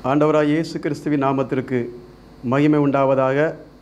ஆண்டவராக இயேசு கிறிஸ்துவின் நாமத்திற்கு மகிமை உண்டாவதாக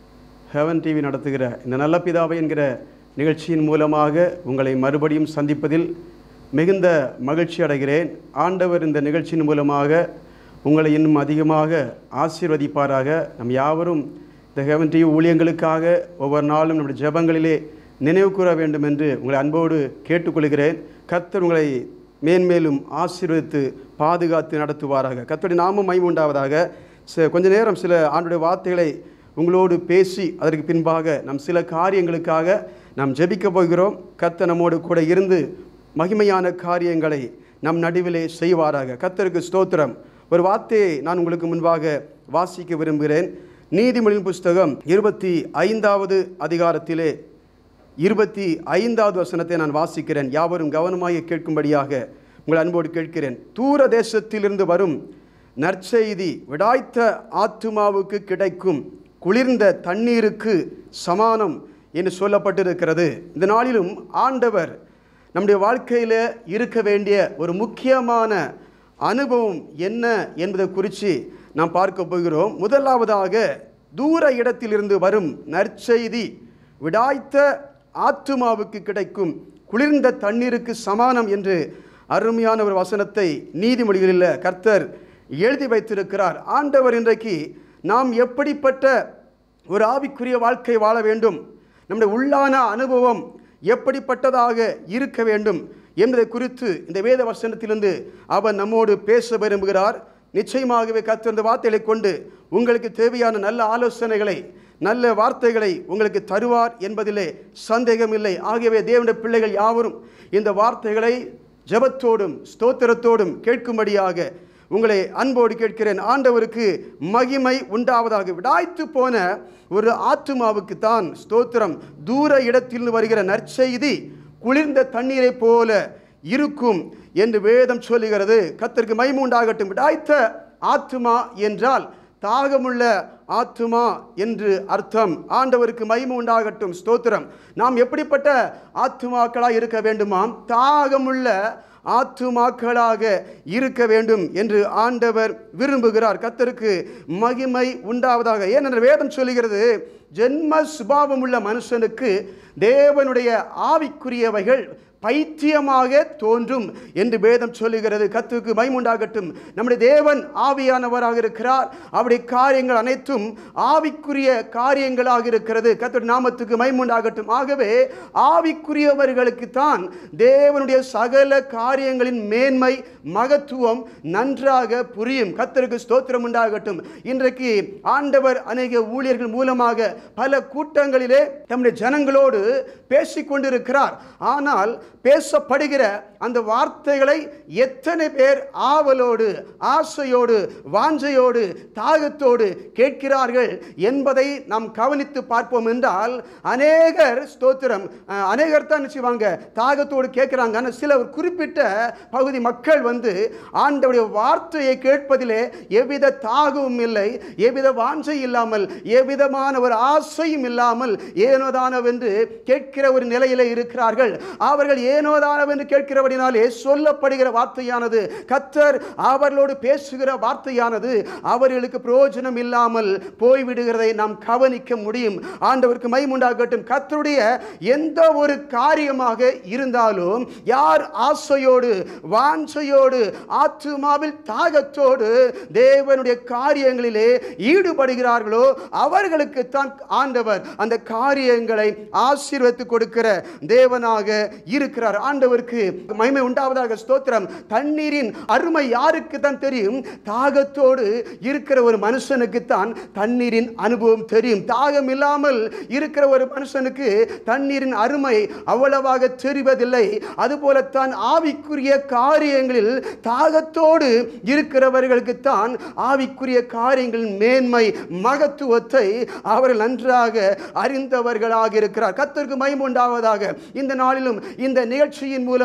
ஹெவன் டிவி நடத்துகிற இந்த நல்ல பிதாவை என்கிற நிகழ்ச்சியின் மூலமாக உங்களை மறுபடியும் சந்திப்பதில் மிகுந்த மகிழ்ச்சி அடைகிறேன் ஆண்டவர் இந்த நிகழ்ச்சியின் மூலமாக உங்களை இன்னும் அதிகமாக ஆசீர்வதிப்பாராக நம் யாவரும் இந்த ஹெவன் டிவி ஊழியங்களுக்காக ஒவ்வொரு நாளும் நம்முடைய ஜெபங்களிலே நினைவு கூற வேண்டும் என்று உங்களை அன்போடு கேட்டுக்கொள்கிறேன் கர்த்தர் உங்களை மேன்மேலும் ஆசீர்வதித்து பாதுகாத்து நடத்துவாராக கர்த்தருடைய நாமம் மகிமை உண்டாவதாக ச கொஞ்ச நேரம் சில ஆண்டுடைய வார்த்தைகளை உங்களோடு பேசி அதற்கு பின்பாக நம் சில காரியங்களுக்காக நாம் ஜெபிக்க போகிறோம் கர்த்தர் நம்மோடு கூட இருந்து மகிமையான காரியங்களை நம் நடுவிலே செய்வாராக கர்த்தருக்கு ஸ்தோத்திரம் ஒரு வார்த்தையை நான் உங்களுக்கு முன்பாக வாசிக்க விரும்புகிறேன் நீதிமொழியின் புஸ்தகம் இருபத்தி ஐந்தாவது அதிகாரத்திலே இருபத்தி ஐந்தாவது வசனத்தை நான் வாசிக்கிறேன் யாவரும் கவனமாக கேட்கும்படியாக உங்கள் அன்போடு கேட்கிறேன் தூர தேசத்திலிருந்து வரும் நற்செய்தி விடாய்த்த ஆத்துமாவுக்கு கிடைக்கும் குளிர்ந்த தண்ணீருக்கு சமானம் என்று சொல்லப்பட்டிருக்கிறது இந்த நாளிலும் ஆண்டவர் நம்முடைய வாழ்க்கையில் இருக்க வேண்டிய ஒரு முக்கியமான அனுபவம் என்ன என்பதை குறித்து நாம் பார்க்க போகிறோம் முதலாவதாக தூர இடத்திலிருந்து வரும் நற்செய்தி விடாய்த்த ஆத்துமாவுக்கு கிடைக்கும் குளிர்ந்த தண்ணீருக்கு சமானம் என்று அருமையான ஒரு வசனத்தை நீதிமொழிகளில் கர்த்தர் எழுதி வைத்திருக்கிறார் ஆண்டவர் இன்றைக்கு நாம் எப்படிப்பட்ட ஒரு ஆவிக்குரிய வாழ்க்கை வாழ வேண்டும் நம்முடைய உள்ளான அனுபவம் எப்படிப்பட்டதாக இருக்க வேண்டும் என்பதை குறித்து இந்த வேத வசனத்திலிருந்து அவர் நம்மோடு பேச விரும்புகிறார் நிச்சயமாகவே கர்த்தர் இந்த வார்த்தைகளை கொண்டு உங்களுக்கு தேவையான நல்ல ஆலோசனைகளை நல்ல வார்த்தைகளை உங்களுக்கு தருவார் என்பதிலே சந்தேகமில்லை ஆகவே தேவனுடைய பிள்ளைகள் யாவரும் இந்த வார்த்தைகளை ஜெபத்தோடும் ஸ்தோத்திரத்தோடும் கேட்கும்படியாக உங்களை அன்போடு கேட்கிறேன் ஆண்டவருக்கு மகிமை உண்டாவதாக விடாய்த்து போன ஒரு ஆத்துமாவுக்கு தான் ஸ்தோத்திரம் தூர இடத்தில் வருகிற நற்செய்தி குளிர்ந்த தண்ணீரைப் போல இருக்கும் என்று வேதம் சொல்லுகிறது கத்தருக்கு மகிமை உண்டாகட்டும் விடாய்த்த ஆத்துமா என்றால் தாகமுள்ள ஆத்துமா என்று அர்த்தம் ஆண்டவருக்கு மகிமை உண்டாகட்டும் ஸ்தோத்திரம் நாம் எப்படிப்பட்ட ஆத்துமாக்களாக இருக்க வேண்டுமாம் தாகமுள்ள ஆத்துமாக்களாக இருக்க வேண்டும் என்று ஆண்டவர் விரும்புகிறார் கத்தருக்கு மகிமை உண்டாவதாக ஏனென்ற வேதம் சொல்லுகிறது ஜென்ம சுபாவம் உள்ள மனுஷனுக்கு தேவனுடைய ஆவிக்குரியவைகள் பைத்தியமாக தோன்றும் என்று வேதம் சொல்லுகிறது கத்துக்கு மைமுண்டாகட்டும் நம்முடைய தேவன் ஆவியானவராக இருக்கிறார் அவருடைய காரியங்கள் அனைத்தும் ஆவிக்குரிய காரியங்களாக இருக்கிறது கத்துடைய நாமத்துக்கு மைமுண்டாகட்டும் ஆகவே ஆவிக்குரியவர்களுக்கு தான் தேவனுடைய சகல காரியங்களின் மேன்மை மகத்துவம் நன்றாக புரியும் கத்தருக்கு ஸ்தோத்திரம் உண்டாகட்டும் இன்றைக்கு ஆண்டவர் அநேக ஊழியர்கள் மூலமாக பல கூட்டங்களிலே தம்முடைய ஜனங்களோடு பேசிக் கொண்டிருக்கிறார் ஆனால் பேசப்படுகிற அந்த வார்த்தைகளை எத்தனை பேர் ஆவலோடு ஆசையோடு வாஞ்சையோடு தாகத்தோடு கேட்கிறார்கள் என்பதை நாம் கவனித்து பார்ப்போம் என்றால் அநேகர் ஸ்தோத்திரம் அஹ், அநேகர் தான் நிச்சயவாங்க தாகத்தோடு கேட்குறாங்க ஆனால் சில ஒரு குறிப்பிட்ட பகுதி மக்கள் வந்து ஆண்டவுடைய வார்த்தையை கேட்பதிலே எவ்வித தாகமும் இல்லை எவ்வித வாஞ்சை இல்லாமல் எவ்விதமான ஒரு ஆசையும் இல்லாமல் ஏனோதானவென்று கேட்கிற ஒரு நிலையிலே இருக்கிறார்கள் அவர்கள் ஏனோதானவென்று கேட்கிறபடினாலே சொல்லப்படுகிற வார்த்தையானது கத்தர் அவர்களோடு பேசுகிற வார்த்தையானது அவர்களுக்கு பிரயோஜனம் இல்லாமல் போய்விடுகிறதை நாம் கவனிக்க முடியும் ஆண்டவருக்கு மைமுண்டாகட்டும் கத்தருடைய எந்த ஒரு காரியமாக இருந்தாலும் யார் ஆசையோடு வாஞ்சையோடு ஆத்துமாவில் தாகத்தோடு தேவனுடைய காரியங்களிலே ஈடுபடுகிறார்களோ அவர்களுக்குத்தான் ஆண்டவர் அந்த காரியங்களை ஆசீர்வதித்து கொடுக்கிற தேவனாக இருக்கிறார் ஆண்டவருக்கு மகிமை உண்டாவதாக ஸ்தோத்திரம் தண்ணீரின் அருமை யாருக்கு தான் தெரியும் தாகத்தோடு இருக்கிற ஒரு மனுஷனுக்கு தான் தண்ணீரின் அனுபவம் தெரியும் தாகம் இல்லாமல் இருக்கிற ஒரு மனுஷனுக்கு தண்ணீரின் அருமை அவ்வளவாக தெரிவதில்லை அதுபோலத்தான் ஆவிக்குரிய காரியங்களில் தாகத்தோடு இருக்கிறவர்களுக்கு தான் ஆவிக்குரிய காரியங்களின் மேன்மை மகத்துவத்தை அவர்கள் நன்றாக அறிந்தவர்களாக இருக்கிறார் கத்தருக்கு மயம் உண்டாவதாக இந்த நாளிலும் இந்த நிகழ்ச்சியின் மூலமாக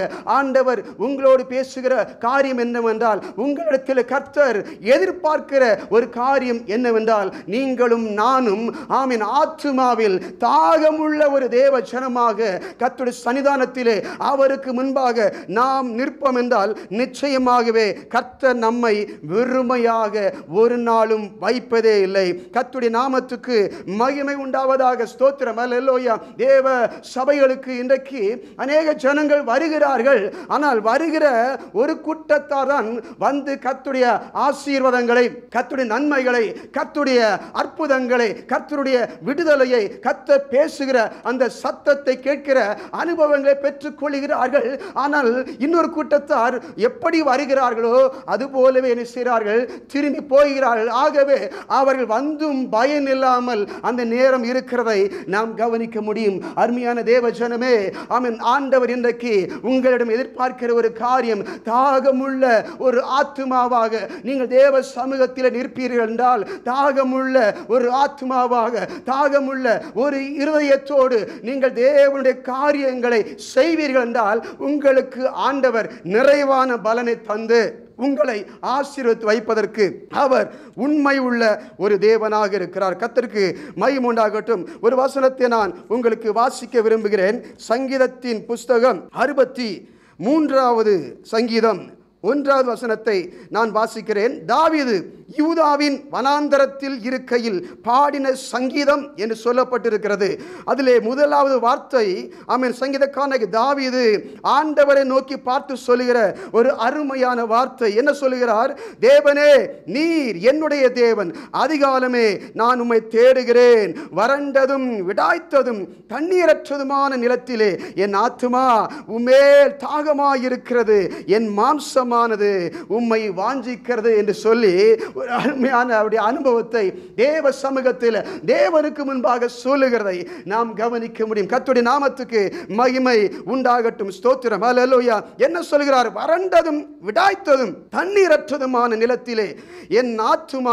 ஆண்டவர் உங்களோடு பேசுகிற காரியம் என்னவென்றால் உங்களிடத்தில் கர்த்தர் எதிர்பார்க்கிற ஒரு காரியம் என்னவென்றால் நீங்களும் நானும் ஆமீன் ஆத்துமாவில் தாகமுள்ள ஒரு தேவ ஜனமாக கர்த்தருடைய சன்னிதானத்திலே அவருக்கு முன்பாக நாம் நிற்போம் என்றால் நிச்சயமாகவே கர்த்தர் நம்மை வெறுமையாக ஒரு நாளும் வைப்பதே இல்லை கர்த்தருடைய நாமத்துக்கு மகிமை உண்டாவதாக ஸ்தோத்திரம் அல்லேலூயா தேவ சபைகளுக்கு இன்றைக்கு அநேக ஜனங்கள் வருகிறார்கள் ஆனால் வருகிற ஒரு கூட்டத்தார் தான் வந்து கத்துடைய ஆசீர்வாதங்களை கத்துடைய நன்மைகளை கத்துடைய அற்புதங்களை கர்த்தருடைய விடுதலையை கத்த பேசுகிற அந்த சத்தத்தை கேட்கிற அனுபவங்களை பெற்றுக் கொள்கிறார்கள் ஆனால் இன்னொரு கூட்டத்தார் எப்படி வருகிறார்களோ அது போலவே என்ன செய்கிறார்கள் திரும்பி போகிறார்கள் ஆகவே அவர்கள் வந்தும் பயன் இல்லாமல் அந்த நேரம் இருக்கிறதை நாம் கவனிக்க முடியும் அருமையான தேவ ஜனமே ஆமென் ஆண்டவர் இன்றைக்கு உங்களிடம் எதிர்பார்க்கிற ஒரு காரியம் தாகமுள்ள ஒரு ஆத்துமாவாக நீங்கள் தேவ சமூகத்தில் நிற்பீர்கள் என்றால் தாகமுள்ள ஒரு ஆத்மாவாக தாகமுள்ள ஒரு இருதயத்தோடு நீங்கள் தேவனுடைய காரியங்களை செய்வீர்கள் என்றால் உங்களுக்கு ஆண்டவர் நிறைவான பலனை தந்து உங்களை ஆசீர்வதித்து வைப்பதற்கு அவர் உண்மை உள்ள ஒரு தேவனாக இருக்கிறார் கத்தருக்கு மகிமை உண்டாகட்டும் ஒரு வசனத்தை நான் உங்களுக்கு வாசிக்க விரும்புகிறேன் சங்கீதத்தின் புஸ்தகம் அறுபத்தி மூன்றாவது சங்கீதம் ஒன்றாவது வசனத்தை நான் வாசிக்கிறேன் தாவீது யூதாவின் வனாந்தரத்தில் இருக்கையில் பாடின சங்கீதம் என்று சொல்லப்பட்டிருக்கிறது அதிலே முதலாவது வார்த்தை ஆமென் சங்கீதக்கான தாவீது ஆண்டவரை நோக்கி பார்த்து சொல்லுகிற ஒரு அருமையான வார்த்தை என்ன சொல்லுகிறார் தேவனே நீர் என்னுடைய தேவன் அதிகாலமே நான் உம்மை தேடுகிறேன் வறண்டதும் விடாய்த்ததும் தண்ணீரற்றதுமான நிலத்திலே என் ஆத்துமா உமேல் தாகமாயிருக்கிறது என் மாம்சமானது உம்மை வாஞ்சிக்கிறது என்று சொல்லி ஒரு அருமையான அவருடைய அனுபவத்தை தேவ சமூகத்தில் தேவனுக்கு முன்பாக சொல்லுகிறதை நாம் கவனிக்க முடியும் கர்த்தருடைய நாமத்துக்கு மகிமை உண்டாகட்டும் ஸ்தோத்திரம் அல்லேலூயா என்ன சொல்கிறார் வறண்டதும் விடாய்த்ததும் தண்ணீரற்றதுமான நிலத்திலே என் ஆத்துமா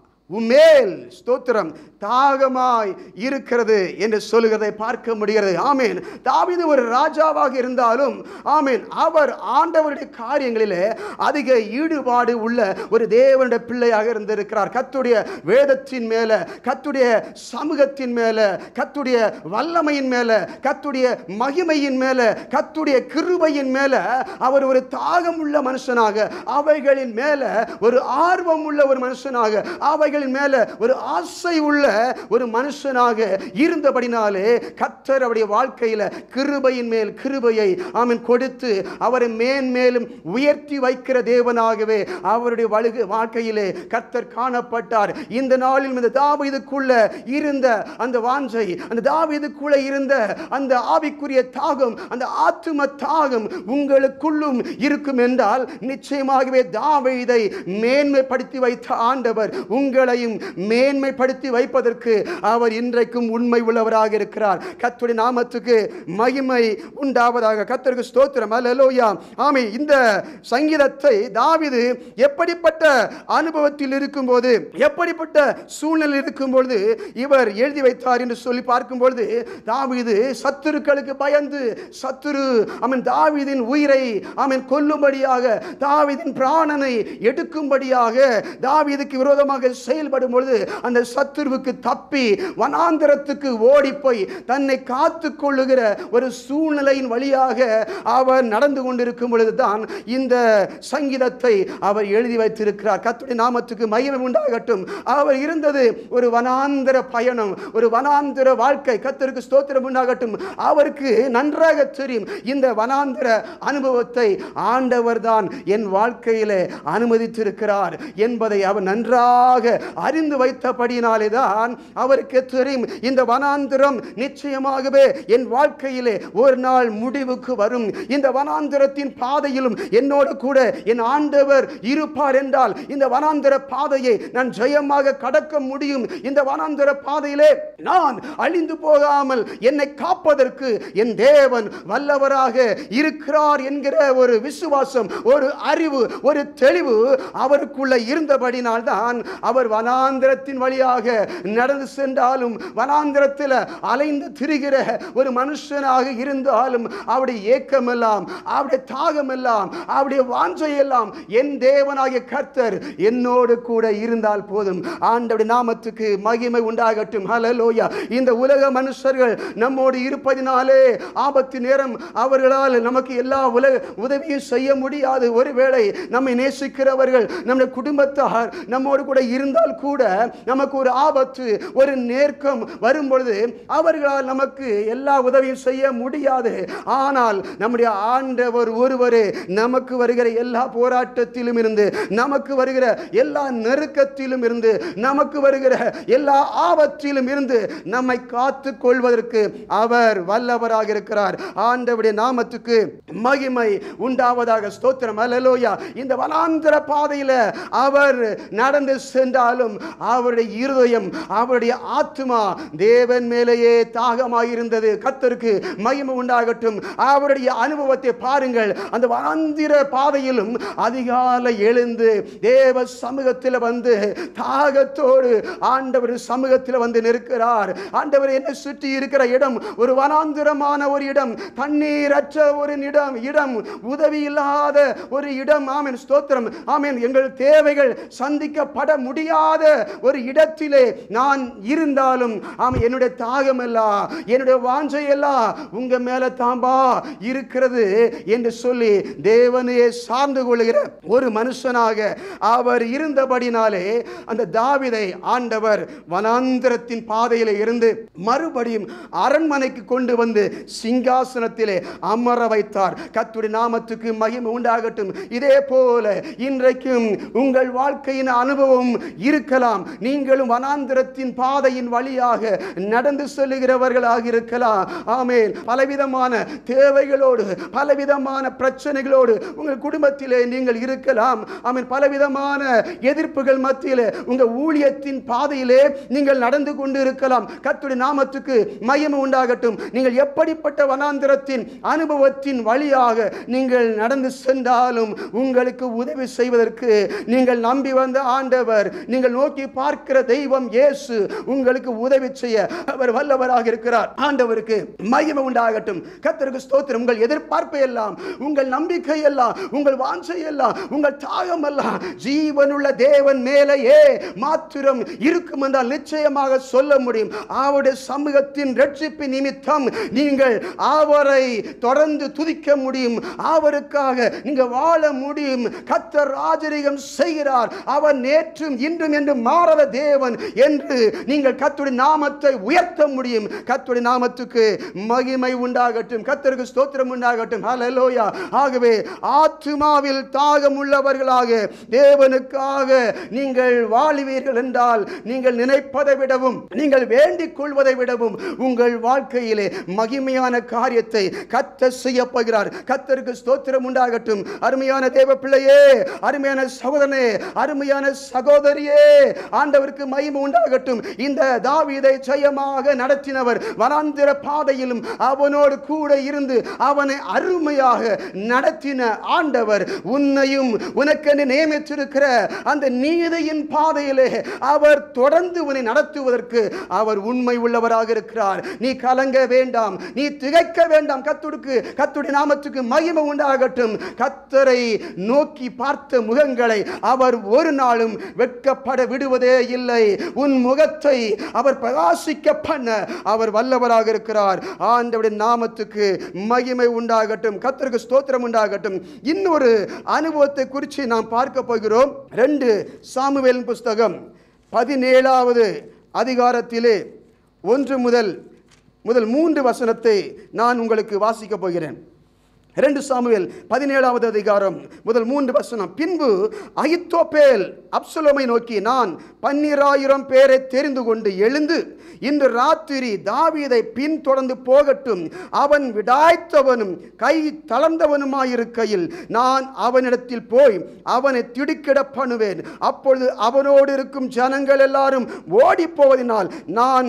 உமேல் ஸ்தோத்திரம் தாகமாய் இருக்கிறது என்று சொல்லுகிறதை பார்க்க முடிகிறது ஆமேன் தாவீது ஒரு ராஜாவாக இருந்தாலும் ஆமேன் அவர் ஆண்டவருடைய காரியங்களிலே அதிக ஈடுபாடு உள்ள ஒரு தேவனுடைய பிள்ளையாக இருந்திருக்கிறார் கத்துடைய வேதத்தின் மேல கத்துடைய சமூகத்தின் மேல கத்துடைய வல்லமையின் மேல கத்துடைய மகிமையின் மேல கத்துடைய கிருபையின் மேல அவர் ஒரு தாகம் உள்ள மனுஷனாக அவைகளின் மேல ஒரு ஆர்வம் உள்ள ஒரு மனுஷனாக அவைகளின் மேல ஒரு ஆசை உள்ள ஒரு மனுஷனாக இருந்தபடினாலே கத்தர் அவருடைய வாழ்க்கையில கிருபையின் மேல் கிருபையை ஆமீன் கொடுத்து அவரை மேன்மேலும் உயர்த்தி வைக்கிற தேவனாகவே அவருடைய வழுகு வாழ்க்கையிலே கத்தர் காணப்பட்டார் இந்த நாளில் இந்த தாவீதுக்குள்ள இருந்த அந்த வாஞ்சை அந்த தாவீதுக்குள்ள இருந்த அந்த ஆவிக்குரிய தாகம் அந்த ஆத்தும தாகம் உங்களுக்குள்ளும் இருக்கும் என்றால் நிச்சயமாகவே தாவீதை மேன்மைப்படுத்தி வைத்த ஆண்டவர் உங்களையும் மேன்மைப்படுத்தி வைப்பதற்கு அவர் இன்றைக்கும் உண்மை உள்ளவராக இருக்கிறார் கர்த்தருடைய நாமத்துக்கு மகிமை உண்டாவதாக கர்த்தருக்கு ஸ்தோத்திரம் அல்லேலூயா ஆமே இந்த சங்கீதத்தை தாவீது எப்படிப்பட்ட அனுபவத்தில் இருக்கும்போது எப்படிப்பட்ட சூழ்நிலை இருக்கும்பொழுது இவர் எழுதி வைத்தார் என்று சொல்லி பார்க்கும்பொழுது தாவீது சத்துருக்களுக்கு பயந்து சத்துரு அவன் தாவீதின் உயிரை அவன் கொல்லும்படியாக தாவீதின் பிராணனை எடுக்கும்படியாக தாவீதுக்கு விரோதமாக செயல்படும் பொழுது அந்த சத்துருவுக்கு தப்பி வனாந்தரத்துக்கு ஓடி போய் தன்னை காத்து கொள்ளுகிற ஒரு சூழ்நிலையின் வழியாக அவர் நடந்து கொண்டிருக்கும் பொழுதுதான் இந்த சங்கீதத்தை அவர் எழுதி வைத்திருக்கிறார் கத்துடைய நாமத்துக்கு மகிமை உண்டாகட்டும் அவர் இருந்தது ஒரு வனாந்தர பயணம் ஒரு வனாந்தர வாழ்க்கை கத்தருக்கு ஸ்தோத்திரம் உண்டாகட்டும் அவருக்கு நன்றாக தெரியும் இந்த வனாந்தர அனுபவத்தை ஆண்டவர் தான் என் வாழ்க்கையிலே அனுமதித்திருக்கிறார் என்பதை அவர் நன்றாக அறிந்து வைத்தபடியினாலே தான் அவருக்கு தெரியும் இந்த வனாந்திரம் நிச்சயமாகவே என் வாழ்க்கையிலே ஒரு நாள் முடிவுக்கு வரும் இந்த வனாந்திரத்தின் பாதையிலும் என்னோடு கூட என் ஆண்டவர் இருப்பார் என்றால் இந்த வனாந்திர பாதையை நான் ஜெயமாக கடக்க முடியும் இந்த வனாந்திர பாதையிலே நான் அழிந்து போகாமல் என்னை காப்பதற்கு என் தேவன் வல்லவராக இருக்கிறார் என்கிற ஒரு விசுவாசம் ஒரு அறிவு ஒரு தெளிவு அவருக்குள்ள இருந்தபடினால்தான் அவர் அவர் வனாந்திரத்தின் வழியாக நடந்து சென்றாலும் வனாந்திரத்தில் அலைந்து திரிகிற ஒரு மனுஷனாக இருந்தாலும் அவருடைய ஏக்கமெல்லாம் அவருடைய தாகமெல்லாம் அவருடைய வாஞ்சையெல்லாம் என் தேவனாகிய கர்த்தர் என்னோடு கூட இருந்தால் போதும் ஆண்டவருடைய நாமத்துக்கு மகிமை உண்டாகட்டும் ஹalleluya இந்த உலக மனுஷர்கள் நம்மோடு இருப்பதினாலே ஆபத்து நேரம் அவர்களால் நமக்கு எல்லா உலக உதவியும் செய்ய முடியாது ஒருவேளை நம்மை நேசிக்கிறவர்கள் நம்முடைய குடும்பத்தார் நம்மோடு கூட இருந்தால் கூட நமக்கு ஒரு ஆபத்து ஒரு நேர்க்கம் வரும் பொழுது அவர்களால் நமக்கு எல்லா உதவியும் செய்ய முடியாது ஆனால் நம்முடைய ஆண்டவர் ஒருவரே நமக்கு வருகிற எல்லா போராட்டத்திலும் இருந்து நமக்கு வருகிற எல்லா நெருக்கத்திலும் இருந்து நமக்கு வருகிற எல்லா ஆபத்திலும் இருந்து நம்மை காத்து கொள்வதற்கு அவர் வல்லவராக இருக்கிறார் ஆண்டவருடைய நாமத்துக்கு மகிமை உண்டாவதாக ஸ்தோத்திரம் அல்லேலூயா இந்த வனாந்திர பாதையில அவர் நடந்து சென்றாலும் அவருடைய இருதயம் அவருடைய ஆத்மா தேவன் மேலேயே தாகமாயிருந்தது கத்தருக்கு மகிமை உண்டாகட்டும் அவருடைய அனுபவத்தை பாருங்கள் அந்த வனாந்திர பாதையிலும் அதிகாலை எழுந்து தேவ சமூகத்தில் வந்து தாகத்தோடு ஆண்டவர் சமூகத்தில் வந்து நிற்கிறார் ஆண்டவர் என்ன சுற்றி இருக்கிற இடம் ஒரு வனாந்திரமான ஒரு இடம் தண்ணீரற்ற ஒரு இடம் இடம் உதவி இல்லாத ஒரு இடம் ஆமென் ஸ்தோத்திரம் ஆமென் எங்கள் தேவைகள் சந்திக்கப்பட முடியாத ஒரு இடத்திலே நான் இருந்தாலும் ஆமென் என்னுடைய தாகம் எல்லாம் என்னுடைய வாஞ்சை எல்லாம் உங்க மேல தாம்பா இருக்கிறது என்று சொல்லி தேவனையே சார்ந்து கொள்கிற ஒரு மனுஷனாக அவர் இருந்தபடினாலே அந்த தாவிதை ஆண்டவர் வனாந்திரத்தின் பாதையிலே இருந்து மறுபடியும் அரண்மனைக்கு கொண்டு வந்து சிங்காசனத்திலே அமர வைத்தார் கத்துடைய நாமத்துக்கு மகிமை உண்டாகட்டும் இதே போல இன்றைக்கும் உங்கள் வாழ்க்கையின் அனுபவம் இருக்கலாம் நீங்களும் வனாந்திரத்தின் பாதையின் வழியாக நடந்து செல்லுகிறவர்களாக இருக்கலாம் ஆமேன் பலவிதமான தேவைகளோடு பலவிதமான பிரச்சனைகளோடு உங்கள் குடும்பத்திலே நீங்கள் இருக்கலாம் ஆமீன் பலவிதமான எதிர்ப்புகள் மத்தியிலே உங்கள் ஊழியத்தின் பாதையிலே நீங்கள் நடந்து கொண்டு இருக்கலாம் கர்த்தருடைய நாமத்துக்கு மகிமை உண்டாகட்டும் நீங்கள் எப்படிப்பட்ட வனாந்திரத்தின் அனுபவத்தின் வழியாக நீங்கள் நடந்து சென்றாலும் உங்களுக்கு உதவி செய்வதற்கு நீங்கள் நம்பி வந்த ஆண்டவர் நீங்கள் நோக்கி பார்க்கிற தெய்வம் இயேசு உங்களுக்கு உதவி செய்ய அவர் வல்லவராக இருக்கிறார் ஆண்டவருக்கு மகிமை உண்டாகட்டும் கர்த்தருக்கு ஸ்தோத்திரம் உங்கள் எதிர்பார்ப்பை எல்லாம் உங்கள் நம்பிக்கை எல்லாம் உங்கள் வாஞ்சை எல்லாம் உங்கள் தாகம் எல்லாம் ஜீவனுள்ள தேவன் மேலேயே மாத்திரம் இருக்கும் என்றால் நிச்சயமாக சொல்ல முடியும் அவருடைய சமூகத்தின் ரட்சிப்பு நிமித்தம் நீங்கள் அவரை தொடர்ந்து துதிக்க முடியும் அவருக்காக நீங்க வாழ முடியும் கத்தர் ராஜரிகம் செய்கிறார் அவர் நேற்றும் இன்றும் என்று மாறாத தேவன் என்று நீங்கள் கத்துடைய நாமத்தை உயர்த்த முடியும் கத்துடைய நாமத்துக்கு மகிமை உண்டாகட்டும் கத்தருக்கு ஸ்தோத்திரம் உண்டாகட்டும் ஹalleluya ஆகவே ஆத்துமாவில் தாகம் உள்ளவர்களாக தேவனுக்காக நீங்கள் வாழுவீர்கள் என்றால் நீங்கள் நினைப்பதை விடவும் நீங்கள் வேண்டிக் கொள்வதை விடவும் உங்கள் வாழ்க்கையிலே மகிமையான காரியத்தை கத்த செய்ய போகிறார் கத்தருக்கு ஸ்தோத்திரம் உண்டாகட்டும் அருமையான தேவ பிள்ளையே அருமையான சகோதரனே அருமையான சகோதரியே ஆண்டவருக்கு மகிமை உண்டாகட்டும் இந்த தாவீதை ஜெயமாக நடத்தினவர் வனாந்திர பாதையிலும் அவனோடு கூட இருந்து அவனை அருமையாக நடத்தின ஆண்டவர் உன்னையும் உனக்கென்று நியமித்திருக்கிற அந்த நீதியின் பாதையிலே அவர் தொடர்ந்து உன்னை நடத்துவதற்கு அவர் உண்மை உள்ளவராக இருக்கிறார் நீ கலங்க வேண்டாம் நீ திகைக்க வேண்டாம் கத்துடுக்கு கத்துடைய நாமத்துக்கு மகிமை உண்டாகட்டும் கத்தரை நோக்கி பார்த்த முகங்களை அவர் ஒரு நாளும் வெட்கப்பட விடுவதே இல்லை உன் முகத்தை அவர் பிரகாசிக்க பண்ண அவர் வல்லவராக இருக்கிறார் ஆண்டவருடைய நாமத்துக்கு மகிமை உண்டாகட்டும் கத்தருக்கு ஸ்தோத்திரம் உண்டாகட்டும் இன்னொரு அனுபவத்தை குறித்து நாம் பார்க்க போகிறோம் ரெண்டு சாமுவேலின் புஸ்தகம் பதினேழாவது அதிகாரத்திலே ஒன்று முதல் முதல் மூன்று வசனத்தை நான் உங்களுக்கு வாசிக்கப் போகிறேன் இரண்டு சாமுவேல் பதினேழாவது அதிகாரம் முதல் மூன்று வசனம் பின்பு அகித்தோப்பேல் அப்சலோமை நோக்கி நான் பன்னிராயிரம் பேரை தெரிந்து கொண்டு எழுந்து இன்று ராத்திரி தாவீதை பின்தொடர்ந்து போகட்டும் அவன் விடாய்த்தவனும் கை தளர்ந்தவனுமாயிருக்கையில் நான் அவனிடத்தில் போய் அவனை திடுக்கிட பண்ணுவேன் அப்பொழுது அவனோடு இருக்கும் ஜனங்கள் எல்லாரும் ஓடிப் போவதினால் நான்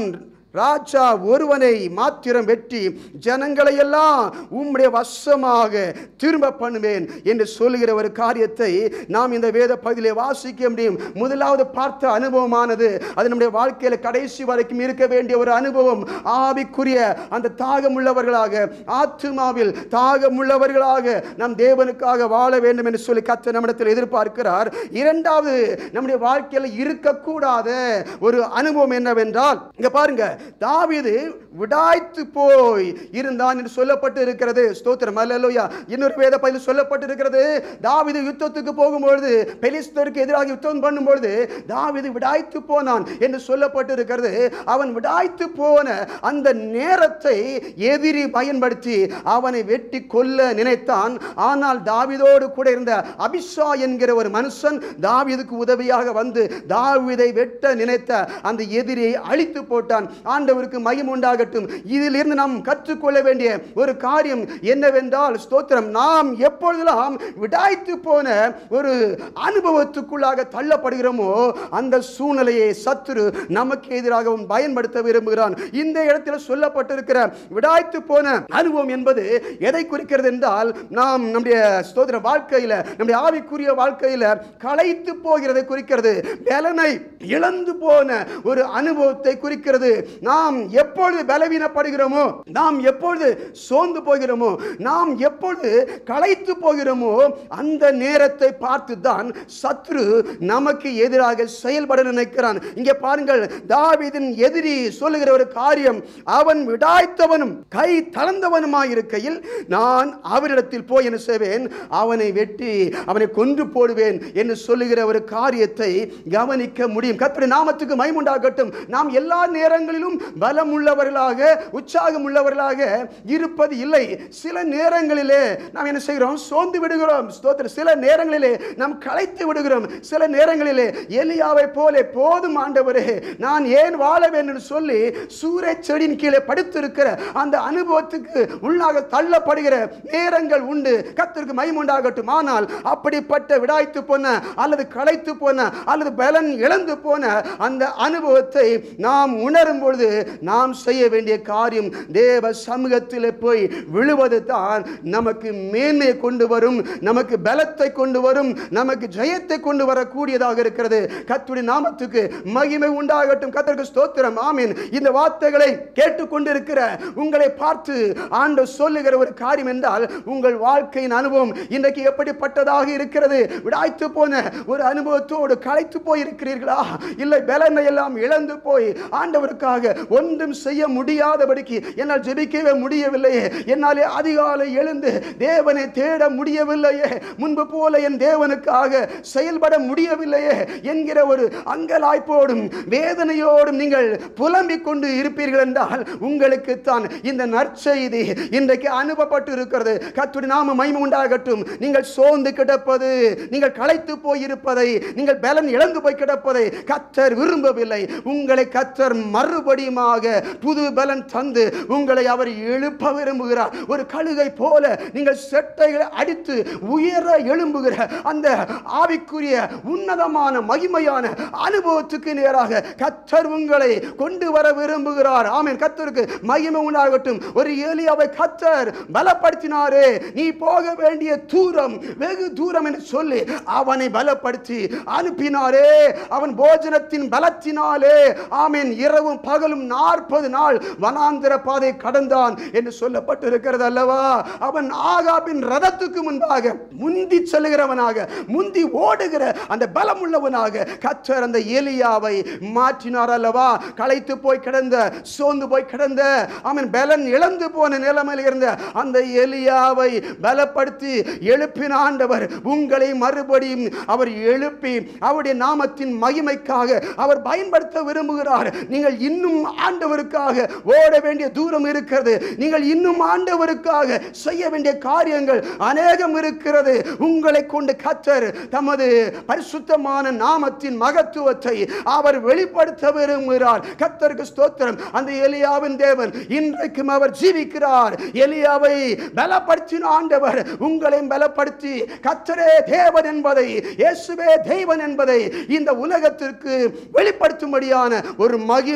ராஜா ஒருவனை மாத்திரம் வெற்றி ஜனங்களை எல்லாம் உம்முடைய வசமாக திரும்ப பண்ணுவேன் என்று சொல்லுகிற ஒரு காரியத்தை நாம் இந்த வேத பகுதியிலே வாசிக்க முடியும் முதலாவது பார்த்த அனுபவமானது அது நம்முடைய வாழ்க்கையில் கடைசி வரைக்கும் இருக்க வேண்டிய ஒரு அனுபவம் ஆவிக்குரிய அந்த தாகமுள்ளவர்களாக ஆத்துமாவில் தாகமுள்ளவர்களாக நம் தேவனுக்காக வாழ வேண்டும் என்று சொல்லி கத்த நம்மிடத்தில் எதிர்பார்க்கிறார் இரண்டாவது நம்முடைய வாழ்க்கையில் இருக்கக்கூடாத ஒரு அனுபவம் என்னவென்றால் இங்க பாருங்க தாவீது விடாய்த்து போய் இருந்தான் என்று சொல்லப்பட்டு இருக்கிறது ஸ்தோத்திரம் அல்லேலூயா இன்னொரு வேத பகுதியில் சொல்லப்பட்டு இருக்கிறது தாவீது யுத்தத்துக்கு போகும்பொழுது பெலிஸ்தருக்கு எதிராக யுத்தம் பண்ணும்பொழுது தாவீது விடாய்த்து போனான் என்று சொல்லப்பட்டு இருக்கிறது அவன் விடாய்த்து போன அந்த நேரத்தை எதிரி பயன்படுத்தி அவனை வெட்டி கொல்ல நினைத்தான் ஆனால் தாவீதோடு கூட இருந்த அபிஷா என்கிற ஒரு மனுஷன் தாவீதுக்கு உதவியாக வந்து தாவீதை வெட்ட நினைத்த அந்த எதிரியை அழித்து போட்டான் ஆண்டவருக்கு மகிமை உண்டாகட்டும் இதிலிருந்து நாம் கற்றுக்கொள்ள வேண்டிய ஒரு காரியம் என்னவென்றால் ஸ்தோத்திரம் நாம் எப்பொழுதெல்லாம் விடாய்த்து போன ஒரு அனுபவத்துக்குள்ளாக தள்ளப்படுகிறோமோ அந்த சூழ்நிலையை சத்துரு நமக்கு எதிராகவும் பயன்படுத்த விரும்புகிறான் இந்த இடத்துல சொல்லப்பட்டிருக்கிற விடாய்த்து போன அனுபவம் என்பது எதை குறிக்கிறது என்றால் நாம் நம்முடைய ஸ்தோத்திர வாழ்க்கையில நம்முடைய ஆவிக்குரிய வாழ்க்கையில களைத்து போகிறதை குறிக்கிறது பலனை இழந்து போன ஒரு அனுபவத்தை குறிக்கிறது நாம் எப்பொழுது பலவீனப்படுகிறோமோ நாம் எப்பொழுது சோர்ந்து போகிறோமோ நாம் எப்பொழுது களைத்து போகிறோமோ அந்த நேரத்தை பார்த்து தான் சத்ரு நமக்கு எதிராக செயல்பட நினைக்கிறான் இங்கே பாருங்கள் தாவீதின் எதிரி சொல்லுகிற ஒரு காரியம் அவன் விடாய்த்தவனும் கை தளர்ந்தவனுமாயிருக்கையில் நான் அவரிடத்தில் போய் என்ன செய்வேன் அவனை வெட்டி அவனை கொன்று போடுவேன் என்று சொல்லுகிற ஒரு காரியத்தை கவனிக்க முடியும் கர்த்தருடைய நாமத்துக்கு மைமுண்டாகட்டும் நாம் எல்லா நேரங்களிலும் பலம் உள்ளவர்களாக உற்சாகம் உள்ளவர்களாக இருப்பது இல்லை சில நேரங்களிலே நாம் என்ன செய்கிறோம் சோர்ந்து விடுகிறோம் ஸ்தோத்திரம் சில நேரங்களிலே நாம் களைத்து விடுகிறோம் சில நேரங்களிலே எலியாவை போல போதும் ஆண்டவரே நான் ஏன் வாழ வேண்டும் சொல்லி சூறை செடியின் கீழே படுத்திருக்கிற அந்த அனுபவத்துக்கு உள்ளாக தள்ளப்படுகிற நேரங்கள் உண்டு கத்திற்கு மைமுண்டாகட்டும் ஆனால் அப்படிப்பட்ட விடாய்த்து போன அல்லது களைத்து போன அல்லது பலன் இழந்து போன அந்த அனுபவத்தை நாம் உணரும் பொழுது நாம் செய்ய வேண்டிய காரியம் தேவ சமூகத்தில் போய் விழுவது தான் நமக்கு மேன்மையை கொண்டு வரும் நமக்கு பலத்தை கொண்டு வரும் நமக்கு ஜெயத்தை கொண்டு வரக்கூடியதாக இருக்கிறது கத்துடைய நாமத்துக்கு மகிமை உண்டாகட்டும் கத்தருக்கு ஸ்தோத்திரம் ஆமீன் இந்த வார்த்தைகளை கேட்டுக்கொண்டிருக்கிற உங்களை பார்த்து ஆண்டு சொல்லுகிற ஒரு காரியம் என்றால் உங்கள் வாழ்க்கையின் அனுபவம் இன்றைக்கு எப்படிப்பட்டதாக இருக்கிறது விடாய்த்து போன ஒரு அனுபவத்தோடு களைத்து போய் இருக்கிறீர்களா இல்லை பலனை எல்லாம் இழந்து போய் ஆண்டவருக்காக ஒன்றும் செய்ய முடியாதபடிக்கு என்னால் ஜெபிக்கவே முடியவில்லையே என்னாலே அதிகாலை எழுந்து தேவனை தேட முடியவில்லையே முன்பு போல என் தேவனுக்காக செயல்பட முடியவில்லையே என்கிற ஒரு அங்கலாய்ப்போடும் வேதனையோடும் நீங்கள் புலம்பிக் கொண்டு இருப்பீர்கள் என்றால் உங்களுக்கு தான் இந்த நற்செய்தி இன்றைக்கு அனுப்பப்பட்டு இருக்கிறது கத்துடி நாம மகிமை உண்டாகட்டும் நீங்கள் சோர்ந்து கிடப்பது நீங்கள் களைத்து போயிருப்பதை நீங்கள் பலன் இழந்து போய் கிடப்பதை கத்தர் விரும்பவில்லை உங்களை கத்தர் மறுபடியுமாக புது பலன் தந்து உங்களை அவர் எழுப்ப விரும்புகிறார் ஒரு கழுகை போல நீங்கள் செட்டைகளை அடித்து உயர எழும்புகிற அந்த ஆவிக்குரிய உன்னதமான மகிமையான அனுபவத்துக்கு நேராக கத்தர் உங்களை கொண்டு வர விரும்புகிறார் ஆமென் கத்தருக்கு மகிமை உண்டாகட்டும் ஒரு ஏலியாவை கத்தர் பலப்படுத்தினாரே நீ போக வேண்டிய தூரம் வெகு தூரம் என்று சொல்லி அவனை பலப்படுத்தி அனுப்பினாரே அவன் போஜனத்தின் பலத்தினாலே ஆமென் இரவும் பகலும் நாற்பது நாள் வனாந்திர பாதை கடந்தான் என்று சொல்லப்பட்டிருக்கிறது அல்லவா அவன் ஆகாபின் ரதத்துக்கு முன்பாக முந்தி செல்லுகிறவனாக முந்தி ஓடுகிற அந்த பலம் உள்ளவனாக கத்தர் அந்த எலியாவை மாற்றினார் அல்லவா களைத்து போய் கிடந்த சோர்ந்து போய் கிடந்த அவன் பலன் இழந்து போன நிலைமையில் இருந்த அந்த எலியாவை பலப்படுத்தி எழுப்பின ஆண்டவர் உங்களை மறுபடியும் அவர் எழுப்பி அவருடைய நாமத்தின் மகிமைக்காக அவர் பயன்படுத்த விரும்புகிறார் நீங்கள் இன்னும் ஆண்டவருக்காக ஓட வேண்டிய தூரம் இருக்கிறது நீங்கள் இன்னும் ஆண்டவருக்காக செய்ய வேண்டிய காரியங்கள் அநேகம் இருக்கிறது உங்களை கொண்டு கத்தர் தமது பரிசுத்தமான நாமத்தின் மகத்துவத்தை அவர் வெளிப்படுத்த விரும்புகிறார் கத்தருக்கு ஸ்தோத்திரம் அந்த எலியாவின் தேவன் இன்றைக்கும் அவர் ஜீவிக்கிறார் எலியாவை பலப்படுத்தின ஆண்டவர் உங்களையும் பலப்படுத்தி கத்தரே தேவன் என்பதை இயேசுவே தெய்வன் என்பதை இந்த உலகத்திற்கு வெளிப்படுத்தும்படியான ஒரு மகிமையான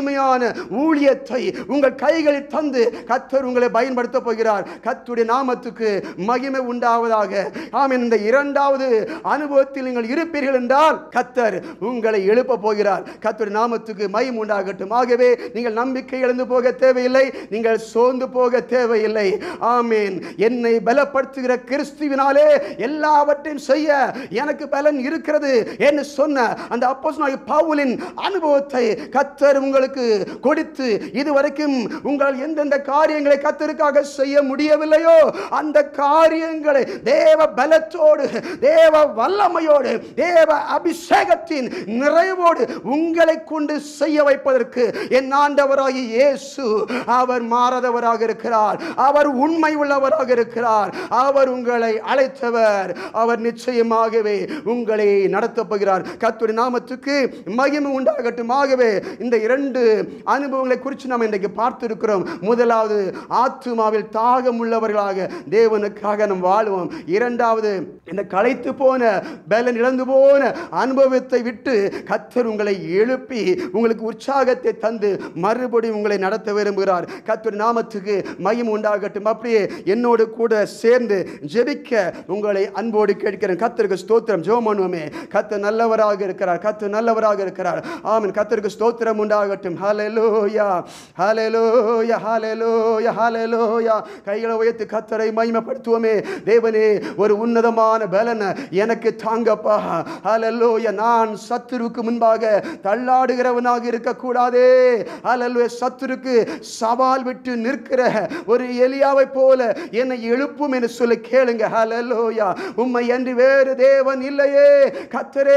ஊழியத்தை உங்கள் கைகளில் தந்து கத்தர் உங்களை பயன்படுத்த போகிறார் கத்துடைய நாமத்துக்கு மகிமை உண்டாவதாக ஆமென் இந்த இரண்டாவது அனுபவத்தில் நீங்கள் இருப்பீர்கள் என்றால் கத்தர் உங்களை எழுப்ப போகிறார் கத்தர் நாமத்துக்கு மகிமை உண்டாகட்டும் ஆகவே நீங்கள் நம்பிக்கை இழந்து போக தேவையில்லை நீங்கள் சோர்ந்து போக தேவையில்லை ஆமீன் என்னை பலப்படுத்துகிற கிறிஸ்துவினாலே எல்லாவற்றையும் செய்ய எனக்கு பலன் இருக்கிறது என்று சொன்ன அந்த அப்போஸ்தலனாகிய பவுலின் அனுபவத்தை கத்தர் உங்களுக்கு கொடுத்து இதுவரைக்கும் உங்களால் எந்தெந்த காரியங்களை கத்தருக்காக செய்ய முடியவில்லையோ அந்த காரியங்களை தேவ பலத்தோடு தேவ வல்லமையோடு தேவ அபிஷேகத்தின் நிறைவோடு உங்களை கொண்டு செய்ய வைப்பதற்கு என் ஆண்டவராகி இயேசு அவர் மாறாதவராக இருக்கிறார் அவர் உண்மை உள்ளவராக இருக்கிறார் அவர் உங்களை அழைத்தவர் அவர் நிச்சயமாகவே உங்களை நடத்தப் போகிறார் கர்த்தருடைய நாமத்துக்கு மகிமை உண்டாகட்டும் ஆகவே இந்த இரண்டு அனுபவங்களை குறித்து நாம் இன்றைக்கு பார்த்திருக்கிறோம் முதலாவது ஆத்துமாவில் தாகம் உள்ளவர்களாக தேவனுக்காக நாம் வாழ்வோம் இரண்டாவது இந்த களைத்து போன பலன் இழந்து போன அனுபவத்தை விட்டு கத்தர் உங்களை எழுப்பி உங்களுக்கு உற்சாகத்தை தந்து மறுபடியும் உங்களை நடத்த விரும்புகிறார் கத்தர் நாமத்துக்கு மகிமை உண்டாகட்டும் அப்படியே என்னோடு கூட சேர்ந்து ஜெபிக்க உங்களை அன்போடு கேட்கிறேன் கத்தருக்கு ஸ்தோத்திரம் ஜெபம் பண்ணுவோமே கத்தர் நல்லவராக இருக்கிறார் கத்தர் நல்லவராக இருக்கிறார் ஆமென் கத்தருக்கு ஸ்தோத்திரம் உண்டாகட்டும் ஹalleluya ஹalleluya ஹalleluya ஹalleluya கைகளை உயர்த்தி கத்தரை மகிமைப்படுத்துவோமே தேவனே ஒரு உன்னதமான பலனை எனக்கு தாங்கப்பா ஹalleluya நான் சத்துருக்கு முன்பாக தள்ளாடுகிறவனாக இருக்கக்கூடாதே ஹalleluya சத்துருக்கு சவால் விட்டு நிற்கிற ஒரு எலியாவை போல என்னை எழுப்பும் என்று சொல்லி கேளுங்க ஹalleluya உம்மை என்று வேறு தேவன் இல்லையே கத்தரே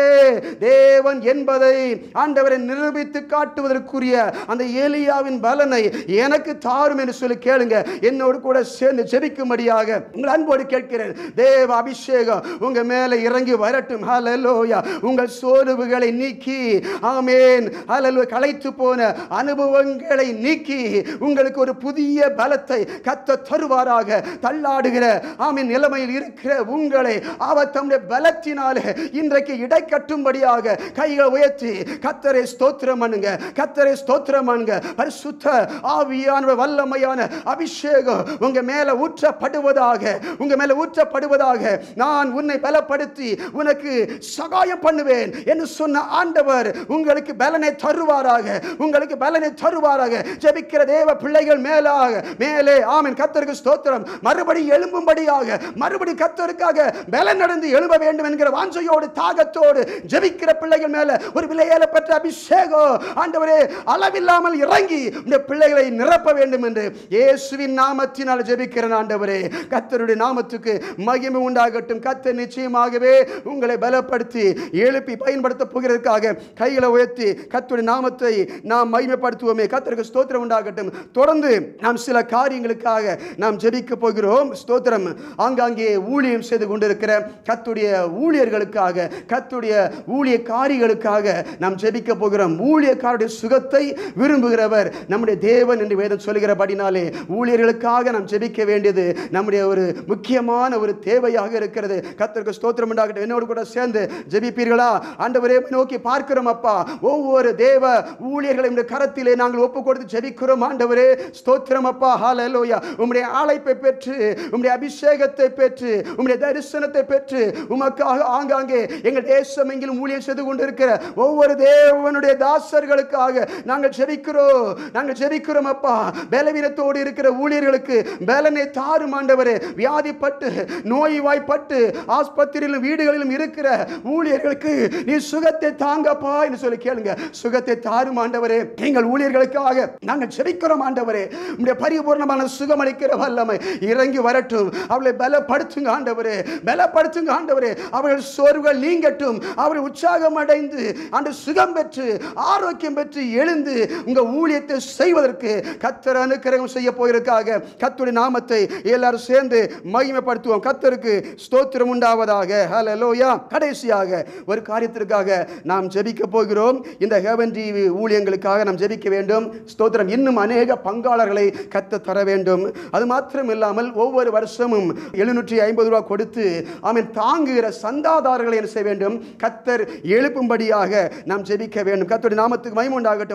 தேவன் என்பதை ஆண்டவரை நிரூபித்து காட்டுவதற்குரிய அந்த ஏலியாவின் பலனை எனக்கு தாரும் என்று சொல்லி கேளுங்க என்னோடு கூட சேர்ந்து ஜெபிக்கும்படியாக உங்கள் அன்போடு கேட்கிறேன் தேவ அபிஷேகம் உங்க மேல இறங்கி வரட்டும் ஹalleluya உங்கள் சோர்வுகளை நீக்கி ஆமென் ஹalleluya களைத்து போன அனுபவங்களை நீக்கி உங்களுக்கு ஒரு புதிய பலத்தை கத்த தருவாராக தள்ளாடுகிற ஆமென் நிலைமையில் இருக்கிற உங்களை அவர் தம்முடைய பலத்தினாலே இன்றைக்கு இடை கட்டும்படியாக கைகளை உயர்த்தி கத்தரை ஸ்தோத்திரம் பண்ணுங்க கத்தரை ஸ்தோத்திரம் பண்ணுங்க பரிசுத்த ஆவியான வல்லமையான அபிஷேகம் உங்க மேல ஊற்றப்படுவதாக உங்க மேல ஊற்றப்படுவதாக நான் உன்னை பலப்படுத்தி உனக்கு சகாயம் பண்ணுவேன் என்று சொன்ன ஆண்டவர் உங்களுக்கு பலனை தருவாராக உங்களுக்கு பலனை தருவாராக ஜெபிக்கிற தேவ பிள்ளைகள் மேலாக மேலே ஆமென் கத்தருக்கு ஸ்தோத்திரம் மறுபடி எழும்பும்படியாக மறுபடி கத்தருக்காக பலன் நடந்து எழும்ப வேண்டும் என்கிற வாஞ்சையோடு தாகத்தோடு ஜெபிக்கிற பிள்ளைகள் மேல ஒரு விலையேல பெற்ற அபிஷேகம் ஆண்டவரே அளவில்லாமல் இறங்கி இந்த பிள்ளைகளை நிரப்ப வேண்டும் என்று இயேசுவின் நாமத்தினால் ஜெபிக்கிறேன் ஆண்டவரே கத்தருடைய நாமத்துக்கு மகிமை உண்டாகட்டும் கத்தர் நிச்சயமாகவே உங்களை பலப்படுத்தி எழுப்பி பயன்படுத்த போகிறதுக்காக கைகளை உயர்த்தி கத்தருடைய நாமத்தை நாம் மகிமைப்படுத்துவோமே கத்தருக்கு ஸ்தோத்திரம் உண்டாகட்டும் தொடர்ந்து நாம் சில காரியங்களுக்காக நாம் ஜெபிக்க போகிறோம் ஸ்தோத்திரம் ஆங்காங்கே ஊழியம் செய்து கொண்டிருக்கிற கத்துடைய ஊழியர்களுக்காக கத்துடைய ஊழியக்காரிகளுக்காக நாம் ஜெபிக்க போகிறோம் ஊழியக்காருடைய சுகத்தை விரும்புகிறவர் நம்முடைய தேவன் என்று வேதம் சொல்கிறபடினாலே ஊழியர்களுக்காக நாம் ஜெபிக்க வேண்டியது நம்முடைய ஒரு முக்கியமான ஒரு தேவையாக இருக்கிறது கத்தருக்கு ஸ்தோத்திரம் உண்டாகட்டும் என்னோடு கூட சேர்ந்து ஜெபிப்பீர்களா ஆண்டவரே உம்மை நோக்கி பார்க்கிறோம் அப்பா ஒவ்வொரு தேவ ஊழியர்களை இந்த கரத்திலே நாங்கள் ஒப்பு கொடுத்து ஜெபிக்கிறோம் ஆண்டவரே ஸ்தோத்திரம் அப்பா ஹalleluya உம்முடைய அழைப்பை பெற்று உம்முடைய அபிஷேகத்தை பெற்று உம்முடைய தரிசனத்தை பெற்று உமக்காக ஆங்காங்கே எங்கள் தேசம் எங்கிலும் ஊழியம் செய்து கொண்டிருக்கிற ஒவ்வொரு தேவனுடைய தாசர்களுக்காக நாங்கள் ஜெபிக்கிறோம் நாங்கள் ஜெபிக்கிறோம் அப்பா பலவீனத்தோடு இருக்கிற ஊழியர்களுக்கு பலனை தாரும் ஆண்டவரே வியாதிப்பட்டு நோய்வாய்ப்பட்டு ஆஸ்பத்திரியிலும் வீடுகளிலும் இருக்கிற ஊழியர்களுக்கு நீ சுகத்தை தாங்கப்பா என்று சொல்லி கேளுங்க சுகத்தை தாரும் ஆண்டவரே எங்கள் ஊழியர்களுக்காக நாங்கள் ஜெபிக்கிறோம் ஆண்டவரே உம்முடைய பரிபூர்ணமான சுகம் அளிக்கிற வல்லமை இறங்கி வரட்டும் அவளை பலப்படுத்துங்க ஆண்டவரே பலப்படுத்துங்க ஆண்டவரே அவர்கள் சோர்வுகள் நீங்கட்டும் அவர்கள் உற்சாகம் அடைந்து அந்த சுகம் பெற்று ஆரோக்கியம் பெற்று எழுந்து உங்க ஊழியத்தை செய்வதற்கு கத்தர் அனுக்கிரகம் செய்ய போயிருக்காக கத்துடைய நாமத்தை எல்லாரும் சேர்ந்து மகிமைப்படுத்துவோம் கத்தருக்கு ஸ்தோத்திரம் உண்டாவதாக ஹalleluya கடைசியாக ஒரு காரியத்திற்காக நாம் ஜெபிக்க போகிறோம் இந்த ஹெவன் டிவி ஊழியங்களுக்காக நாம் ஜெபிக்க வேண்டும் ஸ்தோத்திரம் இன்னும் அநேக பங்காளர்களை கத்த தர வேண்டும் அது மாத்திரம் இல்லாமல் ஒவ்வொரு வருஷமும் எழுநூற்றி ஐம்பது ரூபா கொடுத்து அவன் தாங்குகிற சந்தாதாரர்களை என்ன செய்ய வேண்டும் கத்தர் எழுப்பும்படியாக நாம் ஜெபிக்க வேண்டும் கத்தருடைய நாமத்துக்கு மகிமை உண்டாகட்டும் அநேக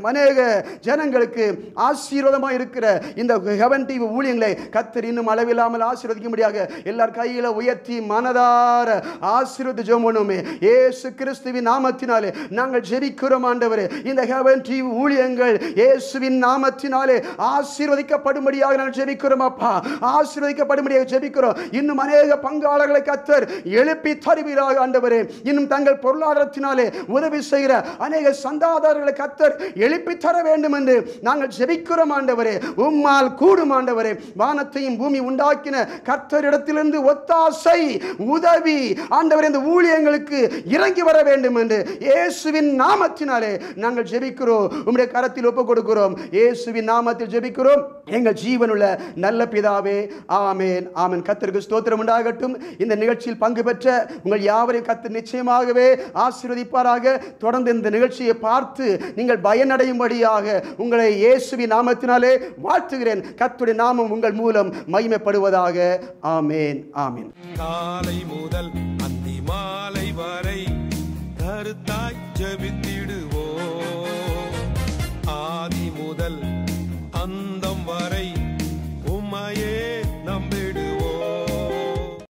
ஜனங்களுக்கு ஆசீர்வாதமாக இருக்கிற இந்த ஹெவன் டிவி ஊழியங்களை கத்தர் இன்னும் அளவில்லாமல் ஆசீர்வதிக்க முடியாக எல்லார் கையில உயர்த்தி மனதார ஆசீர்வதி ஜெபம் பண்ணுமே இயேசு கிறிஸ்துவின் நாமத்தினாலே நாங்கள் ஜெபிக்கிறோம் ஆண்டவரே இந்த ஹெவன் டிவி ஊழியங்கள் இயேசுவின் நாமத்தினாலே ஆசீர்வதிக்கப்படும்படியாக நாங்கள் ஜெபிக்கிறோம் அப்பா ஆசீர்வதிக்கப்படும்படியாக ஜெபிக்கிறோம் இன்னும் அநேக பங்காளர்களை கத்தர் எழுப்பி தருவீராக ஆண்டவரே இன்னும் தங்கள் பொருளாதாரத்தினாலே உதவி செய்கிற அநேக சந்தாதாரர்களை கத்தர் எழுப்பி தர வேண்டும் என்று நாங்கள் ஜெபிக்கிறோம் ஆண்டவரே உம்மால் கூடும் ஆண்டவரே வானத்தையும் பூமி உண்டாக்கின கர்த்தரிடத்திலிருந்து ஒத்தாசை உதவி ஆண்டவரே இந்த ஊழியங்களுக்கு இறங்கி வர வேண்டும் என்று இயேசுவின் நாமத்தினாலே நாங்கள் ஜெபிக்கிறோம் உம்முடைய கரத்தில் ஒப்புக் கொடுக்கிறோம் இயேசுவின் நாமத்தில் ஜெபிக்கிறோம் எங்கள் ஜீவனுள்ள நல்ல பிதாவே ஆமேன் ஆமேன் கத்தருக்கு ஸ்தோத்திரம் உண்டாகட்டும் இந்த நிகழ்ச்சியில் பங்கு பெற்ற உங்கள் யாவரையும் கத்தர் நிச்சயமாகவே ஆசீர்வதிப்பாராக தொடர்ந்து இந்த நிகழ்ச்சியை பார்த்து நீங்கள் பயனடையும்படியாக உங்களை இயேசுவின் நாமத்தினாலே வாழ்த்துகிறேன் கத்துடைய நாமம் உங்கள் மூலம் மகிமைப்படுவதாக ஆமேன் ஆமேன் காலை முதல் அந்தி மாலை வரை கருத்தாய் ஜெபித்திடுவோம் ஆதி முதல்